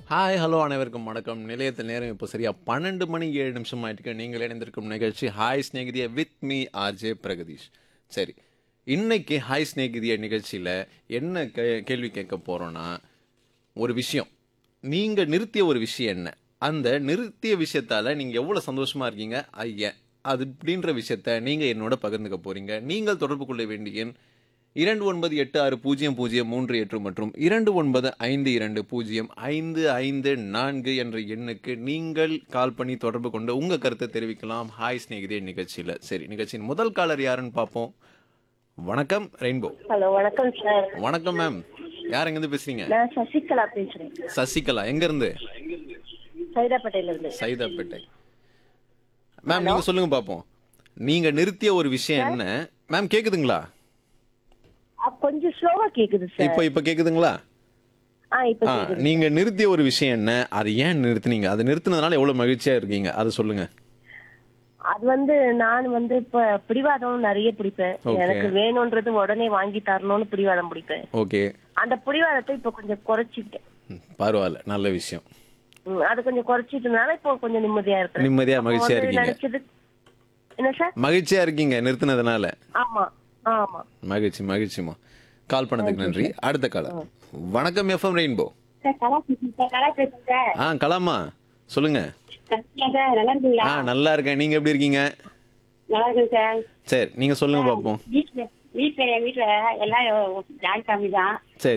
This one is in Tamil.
ஹாய் ஹலோ அனைவருக்கும் வணக்கம் நிலையத்தில் நேரம் இப்போ சரியா பன்னெண்டு மணி ஏழு நிமிஷம் ஆயிட்டுக்கு நீங்கள் இணைந்திருக்கும் நிகழ்ச்சி ஹாய் ஸ்நேகிதிய வித் மீ ஆர்ஜே பிரகதீஷ் சரி இன்னைக்கு ஹாய் ஸ்நேகிதிய நிகழ்ச்சியில் என்ன கே கேள்வி கேட்க போகிறோன்னா ஒரு விஷயம் நீங்கள் நிறுத்திய ஒரு விஷயம் என்ன அந்த நிறுத்திய விஷயத்தால் நீங்கள் எவ்வளோ சந்தோஷமாக இருக்கீங்க ஐயா அது அப்படின்ற விஷயத்த நீங்கள் என்னோட பகிர்ந்துக்க போகிறீங்க நீங்கள் தொடர்பு கொள்ள வேண்டிய எண் இரண்டு ஒன்பது எட்டு ஆறு பூஜ்ஜியம் பூஜ்ஜியம் மூன்று எட்டு மற்றும் இரண்டு ஒன்பது ஐந்து இரண்டு பூஜ்ஜியம் ஐந்து ஐந்து நான்கு என்ற எண்ணுக்கு நீங்கள் கால் பண்ணி தொடர்பு கொண்டு உங்கள் கருத்தை தெரிவிக்கலாம் ஹாய் ஸ்நேகிதே நிகழ்ச்சியில் சரி நிகழ்ச்சியின் முதல் காலர் யாருன்னு பார்ப்போம் வணக்கம் ரெயின்போ ஹலோ வணக்கம் சார் வணக்கம் மேம் யார் எங்கேருந்து பேசுறீங்க நான் சசிகலா பேசுறேன் சசிகலா எங்கேருந்து சைதாப்பேட்டையில இருந்து சைதாப்பேட்டை மேம் நீங்க சொல்லுங்க பார்ப்போம் நீங்க நிறுத்திய ஒரு விஷயம் என்ன மேம் கேக்குதுங்களா அ, கொஞ்சம் ஸ்லோவா கேக்குது சார் இப்போ இப்போ கேக்குதுங்களா ஆ இப்ப ஆ கேக்குது நீங்க நிறுத்திய ஒரு விஷயம் என்ன அது ஏன் நிறுத்துனீங்க அது நிறுத்தினதுனால எவ்வளவு மகிழ்ச்சியா இருக்கீங்க அதை சொல்லுங்க அது வந்து நான் வந்து இப்ப பிடிவாதம் நிறைய பிடிப்பேன் Okay. எனக்கு வேணும்ன்றது உடனே வாங்கி தரணும்னு பிடிவாதம் பிடிப்பேன் ஓகே அந்த பிடிவாதத்தை இப்ப கொஞ்சம் குறைச்சிட்டேன் பரவாயில்ல நல்ல விஷயம் ம், அது கொஞ்சம் குறைச்சிட்டனால இப்போ கொஞ்சம் நிம்மதியா இருக்கிறேன் நிம்மதியா அப்போ மகிழ்ச்சியா வந்து இருக்கீங்க நினைச்சது என்ன சார் மகிழ்ச்சியா இருக்கீங்க நிறுத்தினதுனால ஆமா ஆமா மகிழ்ச்சி மகிழ்ச்சிமா கால் பண்ணதுக்கு நன்றி அடுத்த காலம் வணக்கம் எஃப்எம் ரெயின்போ சார் கலா பேசுறேன் சார் கலா பேசுறேன் சார் ஆ கலாமா சொல்லுங்க சத்யா சார் நல்லா இருக்கீங்களா ஆ நல்லா இருக்கேன் நீங்க எப்படி இருக்கீங்க நல்லா இருக்கேன் சார் சரி நீங்க சொல்லுங்க பார்ப்போம் வீட்டுல வீட்டுல என் வீட்டுல எல்லாம் ஜாயிண்ட் ஃபேமிலி தான் சரி